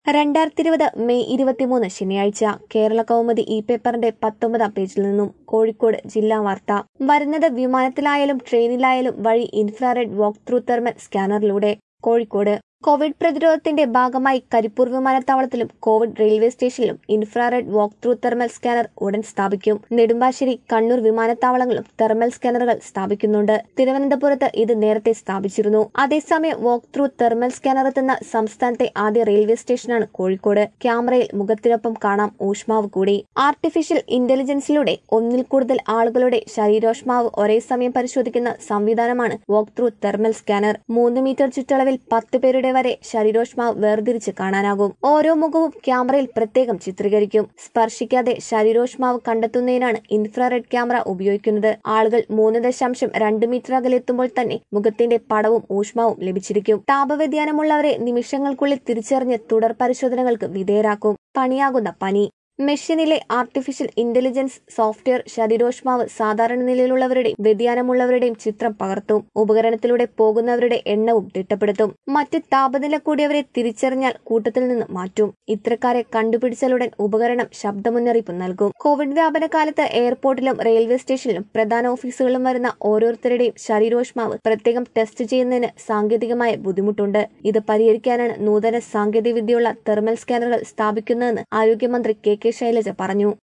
രണ്ടായിരത്തി ഇരുപത് മെയ് ഇരുപത്തിമൂന്ന് ശനിയാഴ്ച കേരള കൗമുദി ഇ പേപ്പറിന്റെ പത്തൊമ്പതാം പേജിൽ നിന്നും കോഴിക്കോട് ജില്ലാ വാർത്ത വരുന്നത് വിമാനത്തിലായാലും ട്രെയിനിലായാലും വഴി ഇൻഫ്രാറെഡ് വാക്ക് ത്രൂ തെർമൽ സ്കാനറിലൂടെ കോഴിക്കോട് കോവിഡ് പ്രതിരോധത്തിന്റെ ഭാഗമായി കരിപ്പൂർ വിമാനത്താവളത്തിലും കോവിഡ് റെയിൽവേ സ്റ്റേഷനിലും infrared walk through thermal scanner ഉടൻ സ്ഥാപിക്കും നെടുമ്പാശ്ശേരി കണ്ണൂർ വിമാനത്താവളങ്ങളും തെർമൽ സ്കാനറുകൾ സ്ഥാപിക്കുന്നുണ്ട് തിരുവനന്തപുരത്ത് ഇത് നേരത്തെ സ്ഥാപിച്ചിരുന്നു അതേസമയം വാക്ക് ത്രൂ തെർമൽ സ്കാനർ എത്തുന്ന സംസ്ഥാനത്തെ ആദ്യ റെയിൽവേ സ്റ്റേഷനാണ് കോഴിക്കോട് ക്യാമറയിൽ മുഖത്തിനൊപ്പം കാണാം ഊഷ്മാവ് കൂടി ആർട്ടിഫിഷ്യൽ ഇന്റലിജൻസിലൂടെ ഒന്നിൽ കൂടുതൽ ആളുകളുടെ ശരീരോഷ്മാവ് ഒരേ സമയം പരിശോധിക്കുന്ന സംവിധാനമാണ് വാക്ക് ത്രൂ തെർമൽ സ്കാനർ മൂന്ന് മീറ്റർ ചുറ്റളവിൽ പത്ത് പേരുടെ വരെ ശരീരോഷ്മാവ് വേർതിരിച്ച് കാണാനാകും ഓരോ മുഖവും ക്യാമറയിൽ പ്രത്യേകം ചിത്രീകരിക്കും സ്പർശിക്കാതെ ശരീരോഷ്മാവ് കണ്ടെത്തുന്നതിനാണ് ഇൻഫ്രാറെഡ് ക്യാമറ ഉപയോഗിക്കുന്നത് ആളുകൾ മൂന്ന് ദശാംശം രണ്ട് മീറ്റർ അകലെത്തുമ്പോൾ തന്നെ മുഖത്തിന്റെ പടവും ഊഷ്മാവും ലഭിച്ചിരിക്കും താപവ്യതിയാനമുള്ളവരെ നിമിഷങ്ങൾക്കുള്ളിൽ തിരിച്ചറിഞ്ഞ് തുടർ പരിശോധനകൾക്ക് വിധേയരാക്കും പണിയാകുന്ന പനി മെഷീനിലെ ആർട്ടിഫിഷ്യൽ ഇന്റലിജൻസ് സോഫ്റ്റ്വെയർ ശരീരോഷ്മാവ് സാധാരണ നിലയിലുള്ളവരുടെയും വ്യതിയാനമുള്ളവരുടെയും ചിത്രം പകർത്തും ഉപകരണത്തിലൂടെ പോകുന്നവരുടെ എണ്ണവും തിട്ടപ്പെടുത്തും മറ്റ് താപനില കൂടിയവരെ തിരിച്ചറിഞ്ഞാൽ കൂട്ടത്തിൽ നിന്ന് മാറ്റും ഇത്തരക്കാരെ കണ്ടുപിടിച്ചാലുടൻ ഉപകരണം ശബ്ദമുന്നറിയിപ്പ് നൽകും കോവിഡ് വ്യാപന കാലത്ത് എയർപോർട്ടിലും റെയിൽവേ സ്റ്റേഷനിലും പ്രധാന ഓഫീസുകളിലും വരുന്ന ഓരോരുത്തരുടെയും ശരീരോഷ്മാവ് പ്രത്യേകം ടെസ്റ്റ് ചെയ്യുന്നതിന് സാങ്കേതികമായ ബുദ്ധിമുട്ടുണ്ട് ഇത് പരിഹരിക്കാനാണ് നൂതന സാങ്കേതിക വിദ്യയുള്ള തെർമൽ സ്കാനറുകൾ സ്ഥാപിക്കുന്നതെന്ന് ആരോഗ്യമന്ത്രി കെ കെ ശൈലജ പറഞ്ഞു